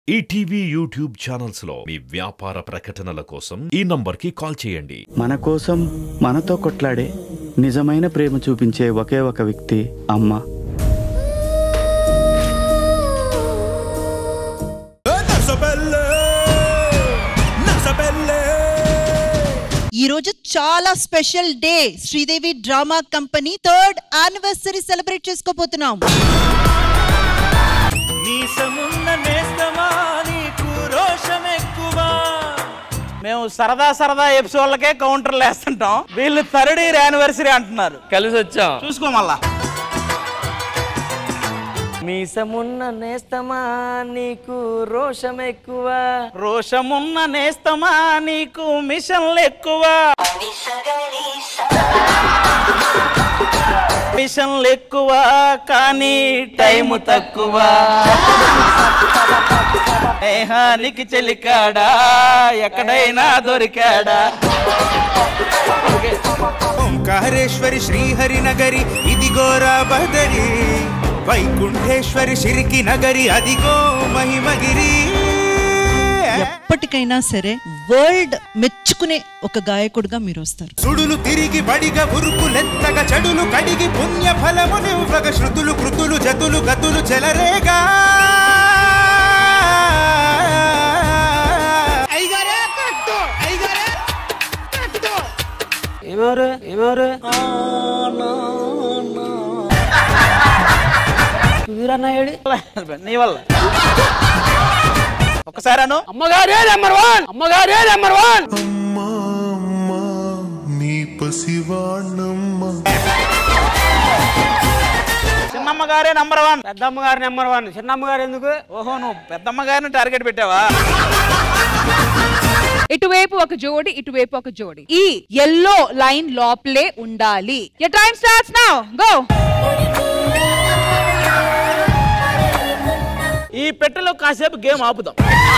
ETV YouTube channels లో మీ వ్యాపార ప్రకటనల కోసం ఈ నంబర్కి కాల్ చేయండి మన కోసం మనతో కొట్లాడే నిజమైన ప్రేమ చూపించే ఒకే ఒక వ్యక్తి అమ్మ నసబెల్లే నసబెల్లే ఈ రోజు చాలా special day Sridevi drama company third anniversary celebrate చేసుకోబోతున్నాం మీసమున్న నేస్తమా నీకు రోషం ఎక్కువ మేము సరదా సరదా ఎపిసోడ్లకే కౌంటర్లు వేస్తుంటాం వీళ్ళు థర్డ్ ఇయర్ యానివర్సరీ అంటున్నారు కలిసి వచ్చాం చూసుకో మళ్ళా మీసమున్న నేస్తమా నీకు రోషం ఎక్కువ రోషమున్న నేస్తమా నీకు మిషన్లు ఎక్కువ మిషన్లు ఎక్కువ కానీ టైం తక్కువ స్నేహానికి చెలికాడా ఎక్కడైనా దొరికాడా ఓంకారేశ్వరి శ్రీహరి నగరి ఇదిగోరా బదరి వైకుంఠేశ్వరి సిరికి నగరి అదిగో మహిమగిరి ఎప్పటికైనా సరే వరల్డ్ మెచ్చుకునే ఒక గాయకుడిగా మీరు వస్తారు సుడులు తిరిగి బడిగ ఉరుకులెత్తగ చెడులు కడిగి పుణ్య ఫలము నివ్వగ శృతులు కృతులు జతులు గతులు చెలరేగా ఏమెవరు ఏమెవరు వీరన్నాయుడు నీ వల్ల ఒకసారి అను అమ్మగారే నెంబర్ వన్ అమ్మగారే నెంబర్ వన్ అమ్మా అమ్మా నీ పసివాణమ్మ చిన్నమ్మ గారే నంబర్ వన్ పెద్దమ్మ గారు నెంబర్ వన్ చిన్నమ్మ గారు ఎందుకు ఓహో నువ్వు పెద్దమ్మ గారిని టార్గెట్ పెట్టావా ఇటువైపు ఒక జోడి ఇటువైపు ఒక జోడి ఈ ఎల్లో లైన్ లోపలే ఉండాలి your time starts now go ఈ పెట్టెలో కాసేపు గేమ్ ఆపుదాం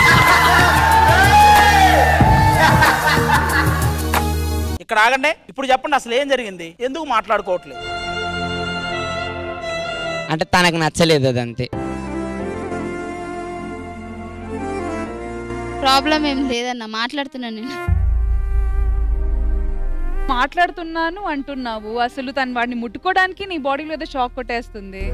ఇక్కడ ఆగండి ఇప్పుడు చెప్పండి అసలు ఏం జరిగింది ఎందుకు మాట్లాడుకోవట్లేదు అంటే తనకు నచ్చలేదు అదంతే ప్రాబ్లం ఏం లేదన్న మాట్లాడుతున్నాను నేను మాట్లాడుతున్నాను అంటున్నావు అసలు తను వాడిని ముట్టుకోవడానికి నీ బాడీలో ఏదో షాక్ కొట్టేస్తుంది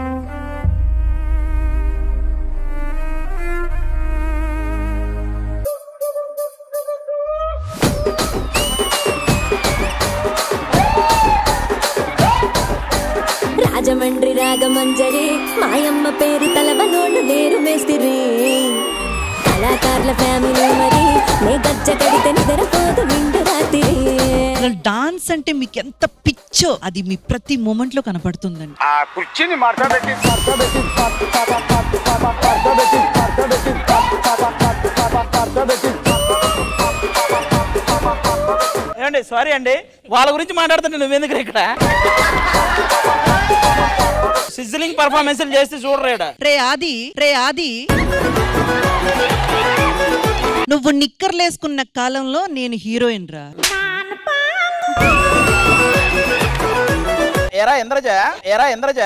రాజమండ్రి రాగమంజరి మాయమ్మ పేరు తలవనోళ్ళు లేరు మేస్తిరి కళాకారుల ఫ్యామిలీ మరి నే గజ్జ కడితే నిద్రపోదు నిండు రాత్రి అసలు డాన్స్ అంటే మీకు ఎంత పిచ్చో అది మీ ప్రతి మూమెంట్ లో కనపడుతుందండి ఏమండి సారీ అండి వాళ్ళ గురించి మాట్లాడుతుంటే నువ్వెందుకు ఇక్కడ సిజ్లింగ్ పర్ఫార్మెన్స్లు చేస్తే చూడరేడా రే ఆది రే ఆది నువ్వు నిక్కర్లేసుకున్న కాలంలో నేను హీరోయిన్ రా ఎరా ఇంద్రజ ఎరా ఇంద్రజ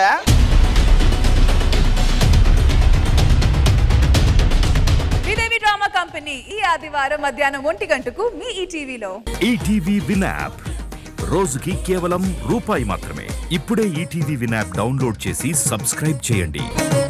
శ్రీదేవి డ్రామా కంపెనీ ఈ ఆదివారం మధ్యాహ్నం ఒంటి గంటకు మీ ఈ టీవీలో ఈటీవీ విన్ యాప్ రోజుకి కేవలం రూపాయి మాత్రమే ఇప్పుడే ఈటీవీ విన్ యాప్ డౌన్లోడ్ చేసి సబ్స్క్రైబ్ చేయండి